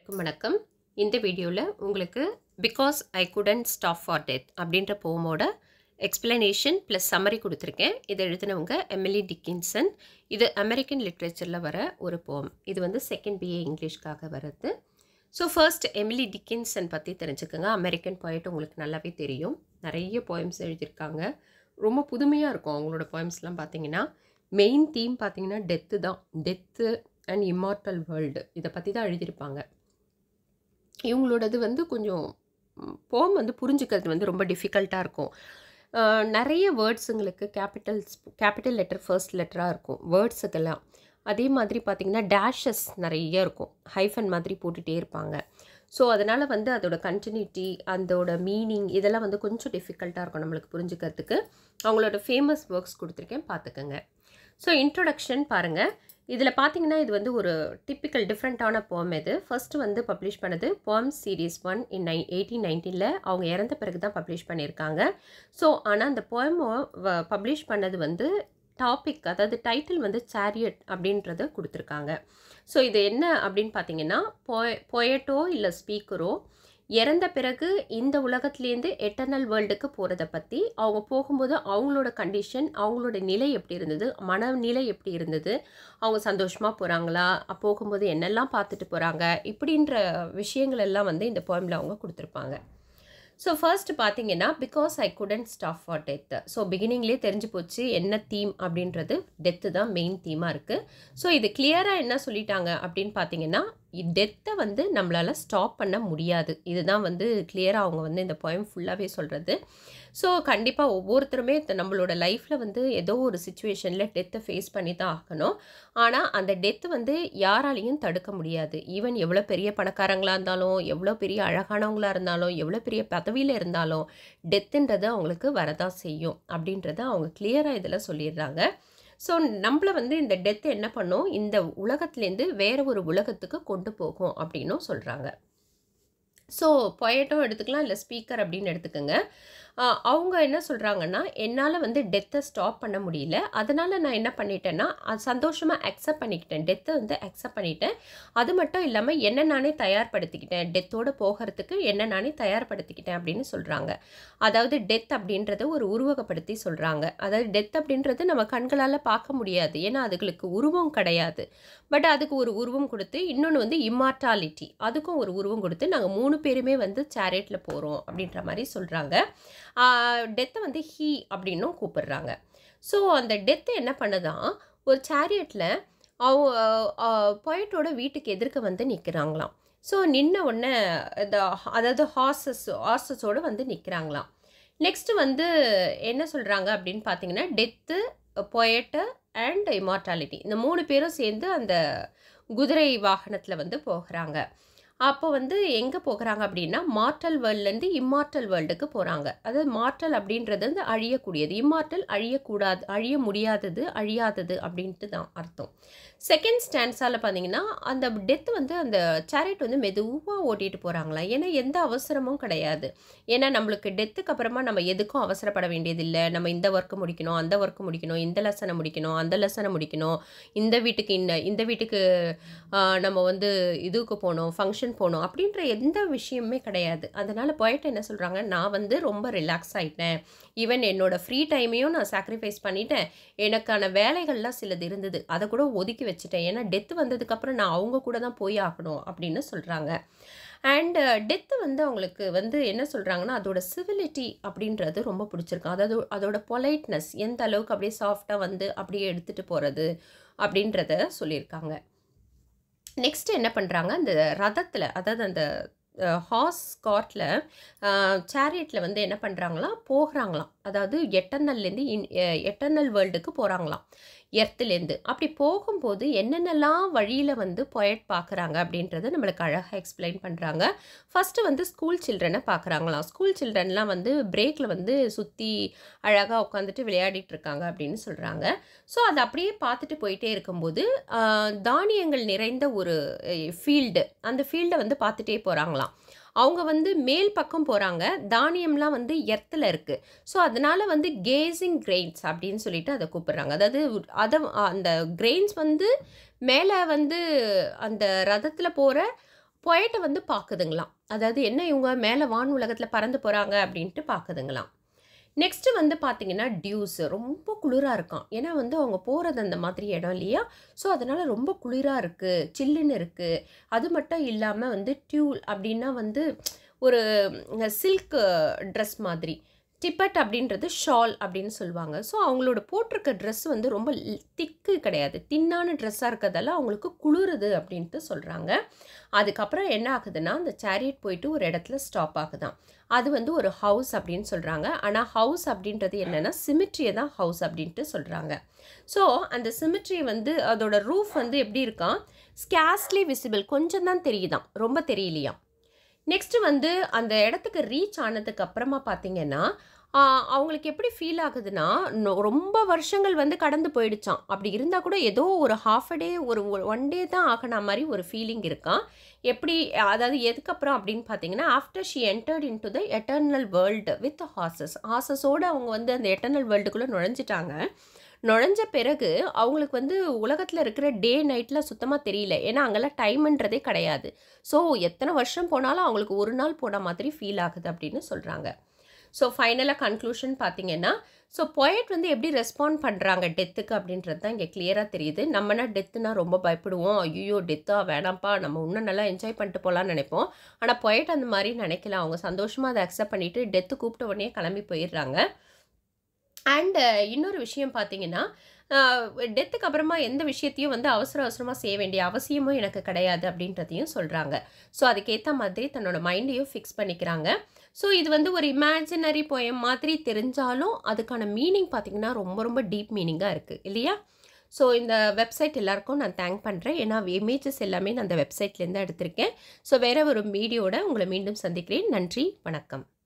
அனைவருக்கும் வணக்கம் இந்த வீடியோவில் உங்களுக்கு because I couldn't stop for death அப்படின்ற போமோட எக்ஸ்பிளனேஷன் ப்ளஸ் சம்மரி கொடுத்துருக்கேன் இதை எழுதினவங்க எமிலி டிக்கின்சன் இது அமெரிக்கன் லிட்ரேச்சரில் வர ஒரு போம் இது வந்து செகண்ட் பிஏ இங்கிலீஷ்க்காக வர்றது ஸோ ஃபர்ஸ்ட் எமிலி டிக்கின்சன் பற்றி தெரிஞ்சுக்கோங்க அமெரிக்கன் போயிட்டு உங்களுக்கு நல்லாவே தெரியும் நிறைய போயம்ஸ் எழுதியிருக்காங்க ரொம்ப புதுமையாக இருக்கும் அவங்களோட போயம்ஸ்லாம் பார்த்தீங்கன்னா மெயின் தீம் பார்த்தீங்கன்னா டெத்து தான் டெத்து அண்ட் இம்மார்டல் வேர்ல்டு இதை பற்றி தான் எழுதியிருப்பாங்க இவங்களோடது வந்து கொஞ்சம் போம் வந்து புரிஞ்சுக்கிறது வந்து ரொம்ப டிஃபிகல்ட்டாக இருக்கும் அஹ் நிறைய வேர்ட்ஸுங்களுக்கு கேபிட்டல்ஸ் கேபிட்டல் லெட்டர் ஃபர்ஸ்ட் லெட்டராக இருக்கும் வேர்ட்ஸுக்கெல்லாம் அதே மாதிரி பார்த்திங்கன்னா டேஷஸ் நிறைய இருக்கும் ஹைஃபன் மாதிரி போட்டுகிட்டே இருப்பாங்க ஸோ அதனால் வந்து அதோட கண்டினியூட்டி அதோட மீனிங் இதெல்லாம் வந்து கொஞ்சம் டிஃபிகல்ட்டாக இருக்கும் நம்மளுக்கு புரிஞ்சுக்கிறதுக்கு அவங்களோட ஃபேமஸ் ஒர்க்ஸ் கொடுத்துருக்கேன் பார்த்துக்கோங்க ஸோ இன்ட்ரொடக்ஷன் பாருங்கள் இதில் பார்த்தீங்கன்னா இது வந்து ஒரு டிப்பிக்கல் டிஃப்ரெண்ட்டான போம் இது ஃபர்ஸ்ட்டு வந்து பப்ளிஷ் பண்ணது போம் சீரீஸ் ஒன் இன் நை எயிட்டீன் நைன்டீனில் அவங்க இறந்த பிறகு தான் பப்ளிஷ் பண்ணியிருக்காங்க ஸோ ஆனால் அந்த போயமோ பப்ளிஷ் பண்ணது வந்து டாபிக் அதாவது டைட்டில் வந்து சேரியட் அப்படின்றத கொடுத்துருக்காங்க ஸோ இது என்ன அப்படின்னு பார்த்தீங்கன்னா போய பொயட்டோ இல்லை ஸ்பீக்கரோ இறந்த பிறகு இந்த உலகத்துலேருந்து எட்டர்னல் வேர்ல்டுக்கு போகிறத பற்றி அவங்க போகும்போது அவங்களோட கண்டிஷன் அவங்களோட நிலை எப்படி இருந்தது மனநிலை எப்படி இருந்தது அவங்க சந்தோஷமாக போகிறாங்களா போகும்போது என்னெல்லாம் பார்த்துட்டு போகிறாங்க இப்படின்ற விஷயங்கள் எல்லாம் வந்து இந்த போயமில் அவங்க கொடுத்துருப்பாங்க ஸோ ஃபர்ஸ்ட் பார்த்தீங்கன்னா because I couldn't stop for death so பிகினிங்லேயே தெரிஞ்சு போச்சு என்ன தீம் அப்படின்றது டெத்து தான் மெயின் தீமாக இருக்குது ஸோ இது கிளியராக என்ன சொல்லிட்டாங்க அப்படின்னு பார்த்தீங்கன்னா டெத்தை வந்து நம்மளால் ஸ்டாப் பண்ண முடியாது இதுதான் வந்து கிளியராக அவங்க வந்து இந்த போயம் ஃபுல்லாகவே சொல்கிறது ஸோ கண்டிப்பாக ஒவ்வொருத்தருமே நம்மளோட லைஃப்பில் வந்து ஏதோ ஒரு சுச்சுவேஷனில் டெத்தை ஃபேஸ் பண்ணி தான் ஆகணும் ஆனால் அந்த டெத்து வந்து யாராலையும் தடுக்க முடியாது ஈவன் எவ்வளோ பெரிய பணக்காரங்களாக இருந்தாலும் எவ்வளோ பெரிய அழகானவங்களாக இருந்தாலும் எவ்வளோ பெரிய பதவியில் இருந்தாலும் டெத்துன்றது அவங்களுக்கு வரதான் செய்யும் அப்படின்றத அவங்க கிளியராக இதில் சொல்லிடுறாங்க ஸோ நம்மளை வந்து இந்த டெத்து என்ன பண்ணும் இந்த உலகத்துலேருந்து வேற ஒரு உலகத்துக்கு கொண்டு போகும் அப்படின்னும் சொல்கிறாங்க ஸோ பொயட்டும் எடுத்துக்கலாம் இல்லை ஸ்பீக்கர் அப்படின்னு எடுத்துக்கோங்க அவங்க என்ன சொல்கிறாங்கன்னா என்னால் வந்து டெத்தை ஸ்டாப் பண்ண முடியல அதனால் நான் என்ன பண்ணிட்டேன்னா அது சந்தோஷமாக அக்செப்ட் பண்ணிக்கிட்டேன் டெத்தை வந்து அக்செப்ட் பண்ணிட்டேன் அது மட்டும் இல்லாமல் என்ன நானே தயார்படுத்திக்கிட்டேன் டெத்தோடு போகிறதுக்கு என்ன நானே தயார்படுத்திக்கிட்டேன் அப்படின்னு சொல்கிறாங்க அதாவது டெத் அப்படின்றத ஒரு உருவகப்படுத்தி சொல்கிறாங்க அதாவது டெத் அப்படின்றது நம்ம கண்களால் பார்க்க முடியாது ஏன்னா அதுகளுக்கு உருவம் கிடையாது பட் அதுக்கு ஒரு உருவம் கொடுத்து இன்னொன்று வந்து இம்மார்டாலிட்டி அதுக்கும் ஒரு உருவம் கொடுத்து நாங்கள் மூணு பேருமே வந்து சேரேட்டில் போகிறோம் அப்படின்ற மாதிரி சொல்கிறாங்க டெத்தை வந்து ஹீ அப்படின்னும் கூப்பிடுறாங்க ஸோ அந்த டெத்து என்ன பண்ணுதான் ஒரு சேரியட்டில் அவங்க பொயட்டோட வீட்டுக்கு எதிர்க்க வந்து நிற்கிறாங்களாம் ஸோ நின்ன உடனே இந்த அதாவது ஹார்சஸ் ஹார்சஸோடு வந்து நிற்கிறாங்களாம் நெக்ஸ்ட்டு வந்து என்ன சொல்கிறாங்க அப்படின்னு பார்த்தீங்கன்னா டெத்து பொயட்டு அண்ட் இமார்டாலிட்டி இந்த மூணு பேரும் சேர்ந்து அந்த குதிரை வாகனத்தில் வந்து போகிறாங்க அப்போ வந்து எங்கே போகிறாங்க அப்படின்னா மார்டல் வேர்ல்ட்லேருந்து இம்மார்டல் வேர்ல்டுக்கு போகிறாங்க அதாவது மார்டல் அப்படின்றது வந்து அழியக்கூடியது இம்மார்டல் அழியக்கூடாது அழிய முடியாதது அழியாதது அப்படின்ட்டு தான் அர்த்தம் செகண்ட் ஸ்டாண்ட்ஸால் பார்த்தீங்கன்னா அந்த டெத் வந்து அந்த சேரட் வந்து மெதுவாக ஓட்டிகிட்டு போகிறாங்களா ஏன்னா எந்த அவசரமும் கிடையாது ஏன்னா நம்மளுக்கு டெத்துக்கு அப்புறமா நம்ம எதுக்கும் அவசரப்பட வேண்டியதில்லை நம்ம இந்த ஒர்க்கு முடிக்கணும் அந்த ஒர்க்கு முடிக்கணும் இந்த லெசனை முடிக்கணும் அந்த லெசனை முடிக்கணும் இந்த வீட்டுக்கு இன்ன இந்த வீட்டுக்கு நம்ம வந்து இதுக்கு போகணும் ஃபங்க்ஷன் போகணும் அப்படின்ற எந்த விஷயமே கிடையாது அதனால் போயிட்டு என்ன சொல்கிறாங்க நான் வந்து ரொம்ப ரிலாக்ஸ் ஆகிட்டேன் ஈவன் என்னோடய ஃப்ரீ டைமையும் நான் சாக்ரிஃபைஸ் பண்ணிட்டேன் எனக்கான வேலைகள்லாம் சிலது இருந்தது அதை கூட ஒதுக்கி வச்சுட்டேன் ஏன்னா டெத்து வந்ததுக்கப்புறம் நான் அவங்க கூட தான் போய் ஆகணும் அப்படின்னு சொல்கிறாங்க அண்டு டெத்து வந்து அவங்களுக்கு வந்து என்ன சொல்கிறாங்கன்னா அதோட சிவிலிட்டி அப்படின்றது ரொம்ப பிடிச்சிருக்கு அதாவது அதோட பொலைட்னஸ் எந்த அளவுக்கு அப்படியே சாஃப்டாக வந்து அப்படியே எடுத்துகிட்டு போகிறது அப்படின்றத சொல்லியிருக்காங்க நெக்ஸ்ட் என்ன பண்ணுறாங்க அந்த ரதத்தில் அதாவது அந்த ஹார்ஸ் கார்ட்டில் சேரியட்டில் வந்து என்ன பண்ணுறாங்களாம் போகிறாங்களாம் அதாவது எட்டர்னல்லேருந்து இன் எட்டர்னல் வேர்ல்டுக்கு போகிறாங்களாம் எர்த்துலேருந்து அப்படி போகும்போது என்னென்னலாம் வழியில் வந்து பொயட் பார்க்குறாங்க அப்படின்றத நம்மளுக்கு அழகாக எக்ஸ்பிளைன் பண்ணுறாங்க ஃபஸ்ட்டு வந்து ஸ்கூல் சில்ட்ரனை பார்க்குறாங்களாம் ஸ்கூல் சில்ட்ரன்லாம் வந்து பிரேக்கில் வந்து சுற்றி அழகாக உட்காந்துட்டு விளையாடிட்டு இருக்காங்க அப்படின்னு சொல்கிறாங்க ஸோ அதை அப்படியே பார்த்துட்டு போயிட்டே இருக்கும்போது தானியங்கள் நிறைந்த ஒரு ஃபீல்டு அந்த ஃபீல்டை வந்து பார்த்துட்டே போகிறாங்களாம் அவங்க வந்து மேல் பக்கம் போகிறாங்க தானியம்லாம் வந்து எர்த்தில் இருக்குது ஸோ அதனால் வந்து கேசிங் கிரெயின்ஸ் அப்படின்னு சொல்லிட்டு அதை கூப்பிட்றாங்க அதாவது அதை அந்த கிரெயின்ஸ் வந்து மேலே வந்து அந்த ரதத்தில் போகிற பொயட்டை வந்து பார்க்குதுங்களாம் அதாவது என்ன இவங்க மேலே வான் உலகத்தில் பறந்து போகிறாங்க அப்படின்ட்டு பார்க்குதுங்களாம் நெக்ஸ்ட்டு வந்து பார்த்தீங்கன்னா டியூஸ் ரொம்ப குளிராக இருக்கான் ஏன்னா வந்து அவங்க போகிறது அந்த மாதிரி இடம் இல்லையா ஸோ அதனால் ரொம்ப குளிராக இருக்குது சில்லுன்னு இருக்குது அது மட்டும் இல்லாமல் வந்து டியூல் அப்படின்னா வந்து ஒரு சில்க் ட்ரெஸ் மாதிரி டிப்பட் அப்படின்றது ஷால் அப்படின்னு சொல்லுவாங்க ஸோ அவங்களோட போட்டிருக்க ட்ரெஸ் வந்து ரொம்ப திக்கு கிடையாது தின்னான ட்ரெஸ்ஸாக இருக்கிறதால அவங்களுக்கு குளிருது அப்படின்ட்டு சொல்கிறாங்க அதுக்கப்புறம் என்ன ஆகுதுன்னா அந்த சேரியட் போயிட்டு ஒரு இடத்துல ஸ்டாப் ஆகுதான் அது வந்து ஒரு ஹவுஸ் அப்படின்னு சொல்கிறாங்க ஆனால் ஹவுஸ் அப்படின்றது என்னென்னா சிமிட்ரியை தான் ஹவுஸ் அப்படின்ட்டு சொல்கிறாங்க ஸோ அந்த சிமிட்ரி வந்து அதோட ரூஃப் வந்து எப்படி இருக்கான் ஸ்கேஸ்லி விசிபிள் கொஞ்சம் தான் தெரியுதாம் ரொம்ப தெரியலையாம் நெக்ஸ்ட்டு வந்து அந்த இடத்துக்கு ரீச் ஆனதுக்கு அப்புறமா பார்த்தீங்கன்னா ஆஹ், அவங்களுக்கு எப்படி ஃபீல் ஆகுதுன்னா நொ- ரொம்ப வருஷங்கள் வந்து கடந்து போயிடுச்சான் அப்படி இருந்தால் கூட ஏதோ ஒரு ஹாஃப் அ டே ஒரு ஒன் டே தான் ஆகின மாதிரி ஒரு ஃபீலிங் இருக்கான் எப்படி அதாவது எதுக்கப்புறம் அப்படின்னு பார்த்தீங்கன்னா after she entered in to the eternal world with horses ஹாசஸோடு அவங்க வந்து அந்த எட்டர்னல் வேர்ல்டுக்குள்ளே நுழைஞ்சிட்டாங்க நுழைஞ்ச பிறகு அவங்களுக்கு வந்து உலகத்தில் இருக்கிற டே நைட்டில் சுத்தமாக தெரியல ஏன்னா அங்கெல்லாம் டைம்ன்றதே கிடையாது ஸோ எத்தனை வருஷம் போனாலும் அவங்களுக்கு ஒரு நாள் போன மாதிரி ஃபீல் ஆகுது அப்படின்னு சொல்கிறாங்க ஸோ ஃபைனலாக கன்க்ளூஷன் பார்த்தீங்கன்னா ஸோ பொயட் வந்து எப்படி ரெஸ்பாண்ட் பண்ணுறாங்க டெத்துக்கு அப்படின்றது தான் இங்கே கிளியராக தெரியுது நம்மனா டெத்துனா ரொம்ப பயப்படுவோம் ஐயோ டெத்தா வேணாம்ப்பா நம்ம இன்னும் நல்லா என்ஜாய் பண்ணிட்டு போகலான்னு நினைப்போம் ஆனால் பொயட் அந்த மாதிரி நினைக்கல அவங்க சந்தோஷமாக அதை அக்செப்ட் பண்ணிவிட்டு டெத்து கூப்பிட்ட உடனே கிளம்பி போயிடுறாங்க அண்டு இன்னொரு விஷயம் பார்த்தீங்கன்னா டெத்துக்கு அப்புறமா எந்த விஷயத்தையும் வந்து அவசர அவசரமாக செய்ய வேண்டிய அவசியமும் எனக்கு கிடையாது அப்படின்றதையும் சொல்கிறாங்க ஸோ அதுக்கேற்ற மாதிரி தன்னோட மைண்டையும் ஃபிக்ஸ் பண்ணிக்கிறாங்க ஸோ இது வந்து ஒரு இமேஜினரி போயம் மாதிரி தெரிஞ்சாலும் அதுக்கான மீனிங் பார்த்தீங்கன்னா ரொம்ப ரொம்ப டீப் மீனிங்காக இருக்குது இல்லையா ஸோ இந்த வெப்சைட் எல்லாருக்கும் நான் தேங்க் பண்ணுறேன் ஏன்னா இமேஜஸ் எல்லாமே நான் அந்த வெப்சைட்லேருந்து எடுத்திருக்கேன் ஸோ வேற ஒரு வீடியோட உங்களை மீண்டும் சந்திக்கிறேன் நன்றி வணக்கம்